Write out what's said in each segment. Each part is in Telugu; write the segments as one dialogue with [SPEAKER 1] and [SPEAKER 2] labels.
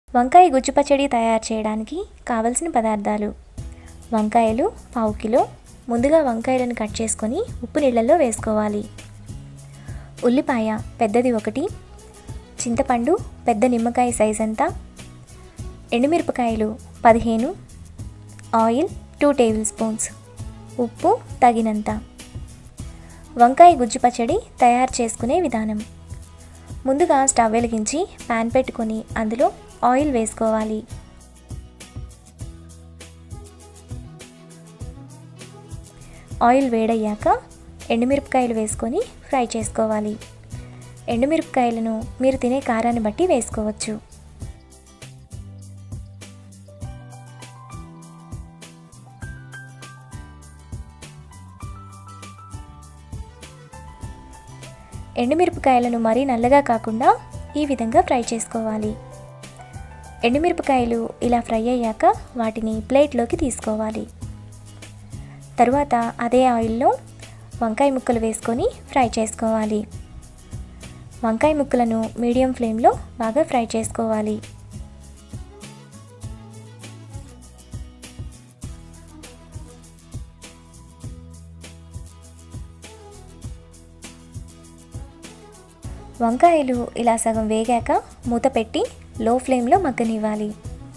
[SPEAKER 1] వంకాయ గుజ్జు పచ్చడి తయారు చేయడానికి కావలసిన పదార్థాలు వంకాయలు పావు కిలో ముందుగా వంకాయలను కట్ చేసుకొని ఉప్పు నీళ్ళల్లో వేసుకోవాలి ఉల్లిపాయ పెద్దది ఒకటి చింతపండు పెద్ద నిమ్మకాయ సైజ్ అంతా ఎండుమిరపకాయలు పదిహేను ఆయిల్ టూ టేబుల్ స్పూన్స్ ఉప్పు తగినంత వంకాయ గుజ్జు పచ్చడి తయారు చేసుకునే విధానం ముందుగా స్టవ్ వెలిగించి ప్యాన్ పెట్టుకొని అందులో ఆయిల్ వేసుకోవాలి ఆయిల్ వేడయ్యాక ఎండుమిరపకాయలు వేసుకొని ఫ్రై చేసుకోవాలి ఎండుమిరపకాయలను మీరు తినే కారాన్ని బట్టి వేసుకోవచ్చు ఎండుమిరపకాయలను మరీ నల్లగా కాకుండా ఈ విధంగా ఫ్రై చేసుకోవాలి ఎండుమిరపకాయలు ఇలా ఫ్రై అయ్యాక వాటిని ప్లేట్లోకి తీసుకోవాలి తరువాత అదే ఆయిల్లో వంకాయ ముక్కలు వేసుకొని ఫ్రై చేసుకోవాలి వంకాయ ముక్కలను మీడియం ఫ్లేమ్లో బాగా ఫ్రై చేసుకోవాలి వంకాయలు ఇలా సగం వేగాక మూత పెట్టి లో ఫ్లేమ్లో మగ్గనివ్వాలి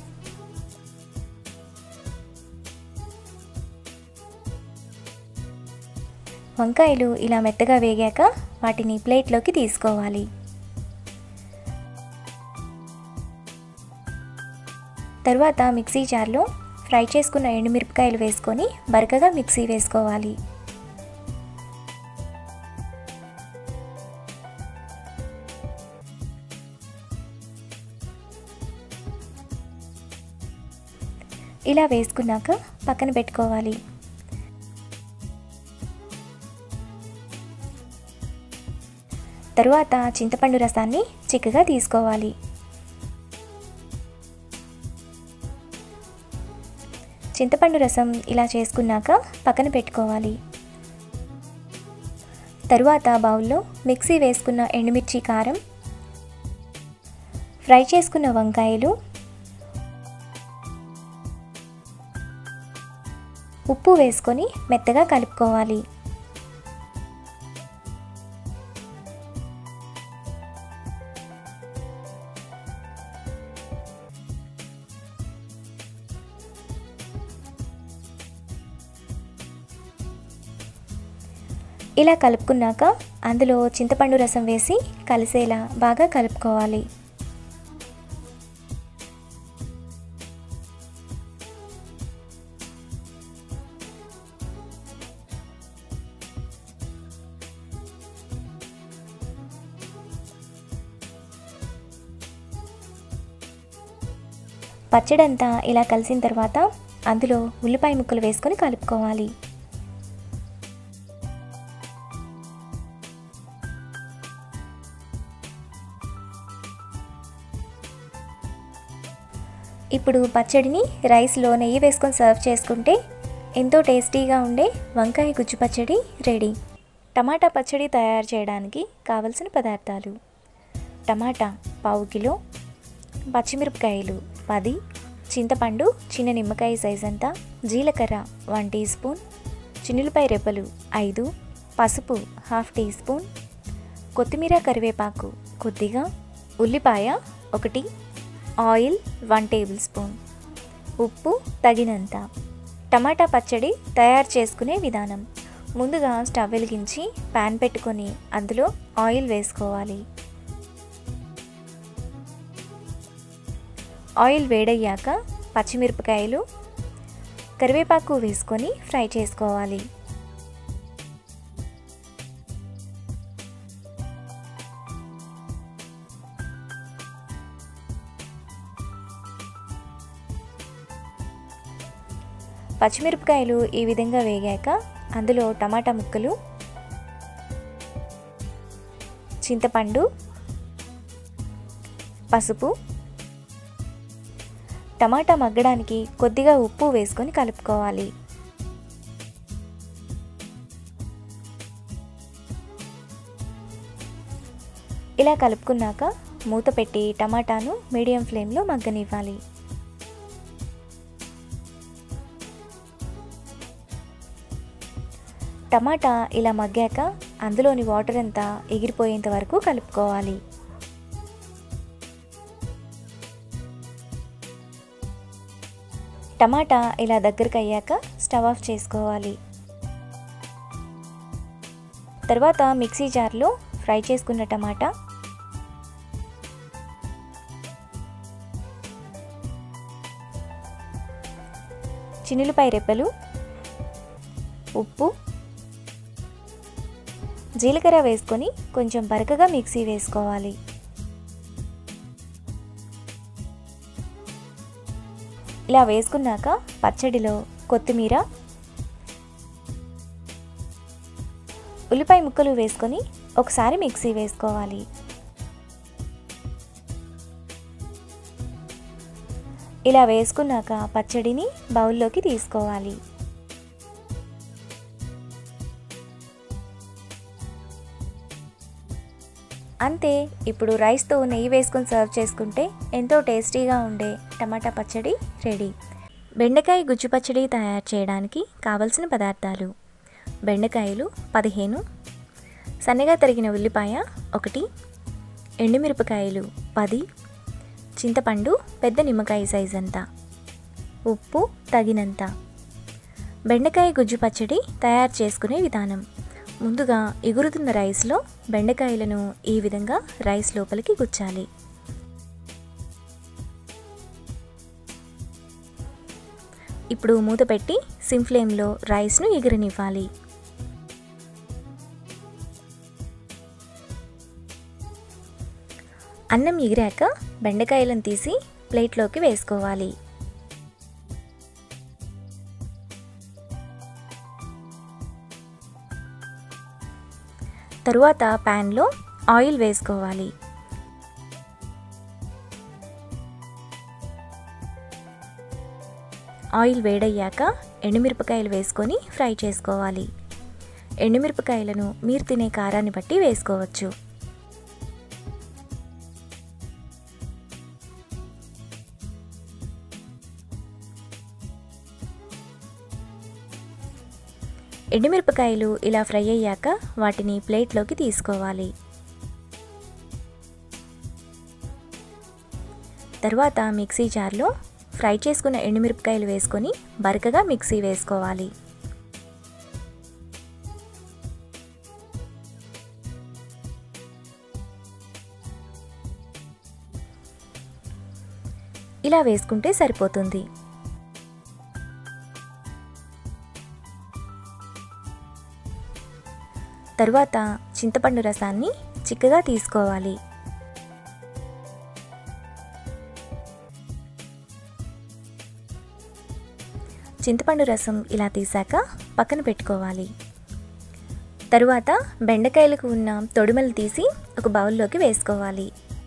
[SPEAKER 1] వంకాయలు ఇలా మెత్తగా వేగాక వాటిని ప్లేట్లోకి తీసుకోవాలి తరువాత మిక్సీ జార్లో ఫ్రై చేసుకున్న ఎండుమిరపకాయలు వేసుకొని బరకగా మిక్సీ వేసుకోవాలి ఇలా వేసుకున్నాక పక్కన పెట్టుకోవాలి తరువాత చింతపండు రసాన్ని చిక్కగా తీసుకోవాలి చింతపండు రసం ఇలా చేసుకున్నాక పక్కన పెట్టుకోవాలి తరువాత బౌల్లో మిక్సీ వేసుకున్న ఎండుమిర్చి కారం ఫ్రై చేసుకున్న వంకాయలు ఉప్పు వేసుకొని మెత్తగా కలుపుకోవాలి ఇలా కలుపుకున్నాక అందులో చింతపండు రసం వేసి కలిసేలా బాగా కలుపుకోవాలి పచ్చడంతా ఇలా కలిసిన తర్వాత అందులో ఉల్లిపాయ ముక్కలు వేసుకొని కలుపుకోవాలి ఇప్పుడు పచ్చడిని రైస్లో నెయ్యి వేసుకొని సర్వ్ చేసుకుంటే ఎంతో టేస్టీగా ఉండే వంకాయ గుజ్జు పచ్చడి రెడీ టమాటా పచ్చడి తయారు చేయడానికి కావలసిన పదార్థాలు టమాటా పావు కిలో పచ్చిమిరపకాయలు పది చింతపండు చిన్న నిమ్మకాయ సైజ్ అంతా జీలకర్ర వన్ టీ స్పూన్ చిన్నులపై రెప్పలు ఐదు పసుపు హాఫ్ టీ స్పూన్ కొత్తిమీర కరివేపాకు కొద్దిగా ఉల్లిపాయ ఒకటి ఆయిల్ వన్ టేబుల్ స్పూన్ ఉప్పు తగినంత టమాటా పచ్చడి తయారు చేసుకునే విధానం ముందుగా స్టవ్ వెలిగించి ప్యాన్ పెట్టుకొని అందులో ఆయిల్ వేసుకోవాలి ఆయిల్ వేడయ్యాక పచ్చిమిరపకాయలు కరివేపాకు వేసుకొని ఫ్రై చేసుకోవాలి పచ్చిమిరపకాయలు ఈ విధంగా వేగాక అందులో టమాటా ముక్కలు చింతపండు పసుపు టమాటా మగ్గడానికి కొద్దిగా ఉప్పు వేసుకొని కలుపుకోవాలి ఇలా కలుపుకున్నాక మూత పెట్టి టమాటాను మీడియం ఫ్లేమ్లో మగ్గనివ్వాలి టమాటా ఇలా మగ్గాక అందులోని వాటర్ అంతా ఎగిరిపోయేంత వరకు కలుపుకోవాలి టమాటా ఇలా దగ్గరకు అయ్యాక స్టవ్ ఆఫ్ చేసుకోవాలి తర్వాత మిక్సీ జార్లో ఫ్రై చేసుకున్న టమాటా చిన్నులపై రెప్పలు ఉప్పు జీలకర్ర వేసుకొని కొంచెం బరకగా మిక్సీ వేసుకోవాలి ఇలా వేసుకున్నాక పచ్చడిలో కొత్తిమీర ఉల్లిపాయ ముక్కలు వేసుకొని ఒకసారి మిక్సీ వేసుకోవాలి ఇలా వేసుకున్నాక పచ్చడిని బౌల్లోకి తీసుకోవాలి అంతే ఇప్పుడు రైస్తో నెయ్యి వేసుకొని సర్వ్ చేసుకుంటే ఎంతో టేస్టీగా ఉండే టమాటా పచ్చడి రెడీ బెండకాయ గుజ్జు పచ్చడి తయారు చేయడానికి కావలసిన పదార్థాలు బెండకాయలు పదిహేను సన్నగా తరిగిన ఉల్లిపాయ ఒకటి ఎండుమిరపకాయలు పది చింతపండు పెద్ద నిమ్మకాయ సైజ్ అంతా ఉప్పు తగినంత బెండకాయ గుజ్జు పచ్చడి తయారు చేసుకునే విధానం ముందుగా ఎగురుతున్న రైస్లో బెండకాయలను ఈ విధంగా రైస్ లోపలికి గుచ్చాలి ఇప్పుడు మూత పెట్టి సిమ్ ఫ్లేమ్లో రైస్ను ఎగురనివ్వాలి అన్నం ఎగిరాక బెండకాయలను తీసి ప్లేట్లోకి వేసుకోవాలి తరువాత ప్యాన్లో ఆయిల్ వేసుకోవాలి ఆయిల్ వేడయ్యాక ఎండుమిరపకాయలు వేసుకొని ఫ్రై చేసుకోవాలి ఎండుమిరపకాయలను మీరు తినే కారాన్ని బట్టి వేసుకోవచ్చు ఎండుమిరపకాయలు ఇలా ఫ్రై అయ్యాక వాటిని ప్లేట్లోకి తీసుకోవాలి తర్వాత మిక్సీ జార్లో ఫ్రై చేసుకున్న ఎండుమిరపకాయలు వేసుకొని బరకగా మిక్సీ వేసుకోవాలి ఇలా వేసుకుంటే సరిపోతుంది తరువాత చింతపండు రసాన్ని చిక్కగా తీసుకోవాలి చింతపండు రసం ఇలా తీసాక పక్కన పెట్టుకోవాలి తరువాత బెండకాయలకు ఉన్న తొడిమలు తీసి ఒక బౌల్లోకి వేసుకోవాలి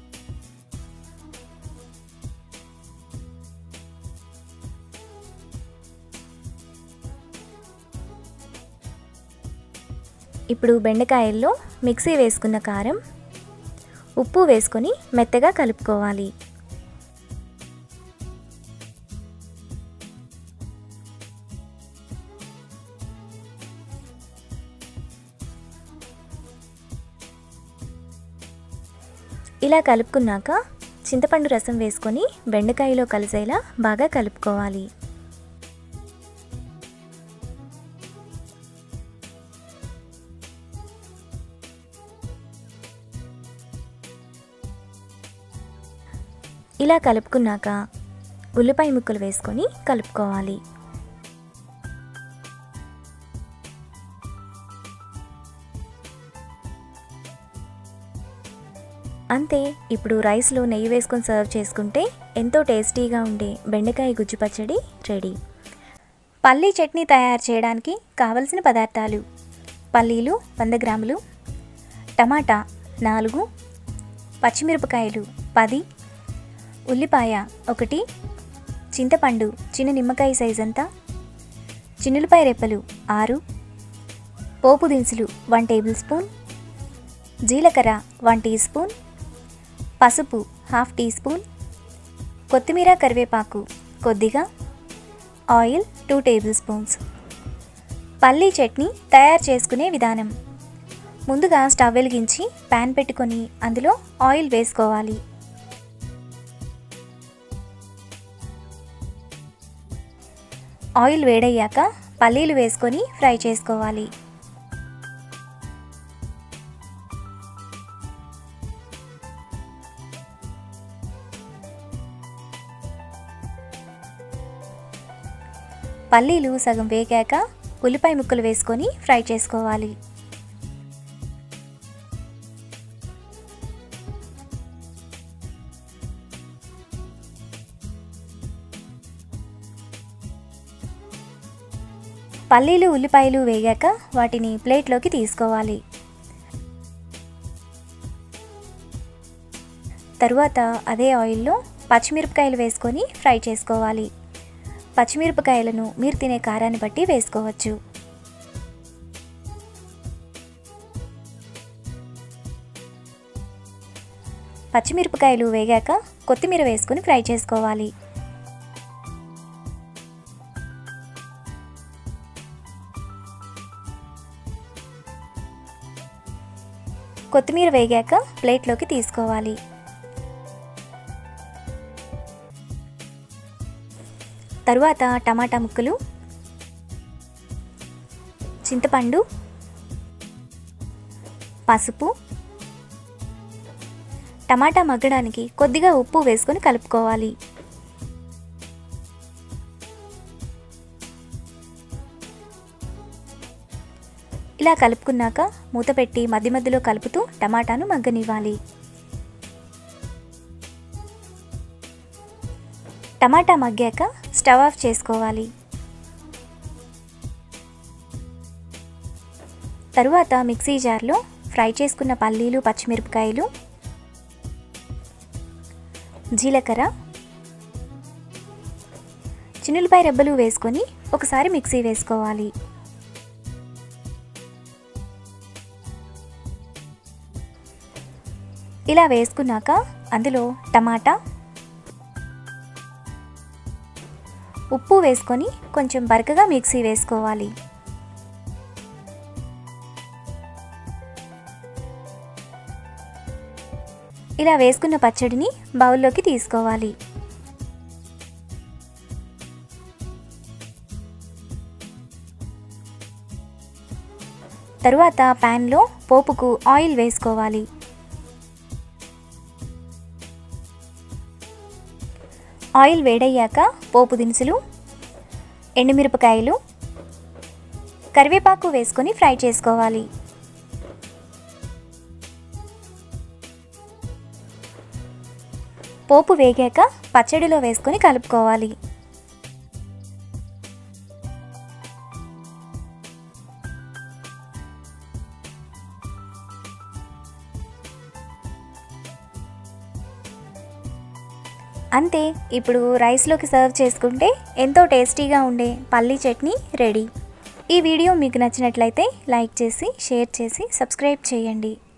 [SPEAKER 1] ఇప్పుడు బెండకాయల్లో మిక్సీ వేసుకున్న కారం ఉప్పు వేసుకొని మెత్తగా కలుపుకోవాలి ఇలా కలుపుకున్నాక చింతపండు రసం వేసుకొని బెండకాయలో కలిసేలా బాగా కలుపుకోవాలి ఇలా కలుపుకున్నాక ఉల్లిపాయ ముక్కలు వేసుకొని కలుపుకోవాలి అంతే ఇప్పుడు రైస్లో నెయ్యి వేసుకొని సర్వ్ చేసుకుంటే ఎంతో టేస్టీగా ఉండే బెండకాయ గుజ్జు పచ్చడి రెడీ పల్లీ చట్నీ తయారు చేయడానికి కావలసిన పదార్థాలు పల్లీలు వంద గ్రాములు టమాటా నాలుగు పచ్చిమిరపకాయలు పది ఉల్లిపాయ ఒకటి చింతపండు చిన్న నిమ్మకాయ సైజ్ అంతా చిన్నులపాయ రెప్పలు ఆరు పోపు దినుసులు వన్ టేబుల్ స్పూన్ జీలకర్ర వన్ టీ స్పూన్ పసుపు హాఫ్ టీ స్పూన్ కొత్తిమీర కరివేపాకు కొద్దిగా ఆయిల్ టూ టేబుల్ స్పూన్స్ పల్లీ చట్నీ తయారు చేసుకునే విధానం ముందుగా స్టవ్ వెలిగించి ప్యాన్ పెట్టుకొని అందులో ఆయిల్ వేసుకోవాలి ఆయిల్ వేడయ్యాక పల్లీలు వేసుకొని ఫ్రై చేసుకోవాలి పల్లీలు సగం వేగాక ఉల్లిపాయ ముక్కలు వేసుకొని ఫ్రై చేసుకోవాలి పల్లీలు ఉల్లిపాయలు వేగాక వాటిని ప్లేట్లోకి తీసుకోవాలి తరువాత అదే ఆయిల్లో పచ్చిమిరపకాయలు వేసుకొని ఫ్రై చేసుకోవాలి పచ్చిమిరపకాయలను మీరు తినే కారాన్ని బట్టి వేసుకోవచ్చు పచ్చిమిరపకాయలు వేగాక కొత్తిమీర వేసుకొని ఫ్రై చేసుకోవాలి కొత్తిమీర వేగాక ప్లేట్లోకి తీసుకోవాలి తరువాత టమాటా ముక్కలు చింతపండు పసుపు టమాటా మగ్గడానికి కొద్దిగా ఉప్పు వేసుకొని కలుపుకోవాలి ఇలా కలుపుకున్నాక మూత పెట్టి మధ్య మధ్యలో కలుపుతూ టమాటాను మగ్గనివ్వాలి టమాటా మగ్గాక స్టవ్ ఆఫ్ చేసుకోవాలి తరువాత మిక్సీ జార్లో ఫ్రై చేసుకున్న పల్లీలు పచ్చిమిరపకాయలు జీలకర్ర చిన్నులపాయ రెబ్బలు వేసుకొని ఒకసారి మిక్సీ వేసుకోవాలి ఇలా వేసుకున్నాక అందులో టమాటా ఉప్పు వేసుకొని కొంచెం బరకగా మిక్సీ వేసుకోవాలి ఇలా వేసుకున్న పచ్చడిని బౌల్లోకి తీసుకోవాలి తరువాత ప్యాన్లో పోపుకు ఆయిల్ వేసుకోవాలి ఆయిల్ వేడయ్యాక పోపు దినుసులు ఎండుమిరపకాయలు కరివేపాకు వేసుకొని ఫ్రై చేసుకోవాలి పోపు వేగాక పచ్చడిలో వేసుకొని కలుపుకోవాలి అంతే ఇప్పుడు రైస్లోకి సర్వ్ చేసుకుంటే ఎంతో టేస్టీగా ఉండే పల్లీ చట్నీ రెడీ ఈ వీడియో మీకు నచ్చినట్లయితే లైక్ చేసి షేర్ చేసి సబ్స్క్రైబ్ చేయండి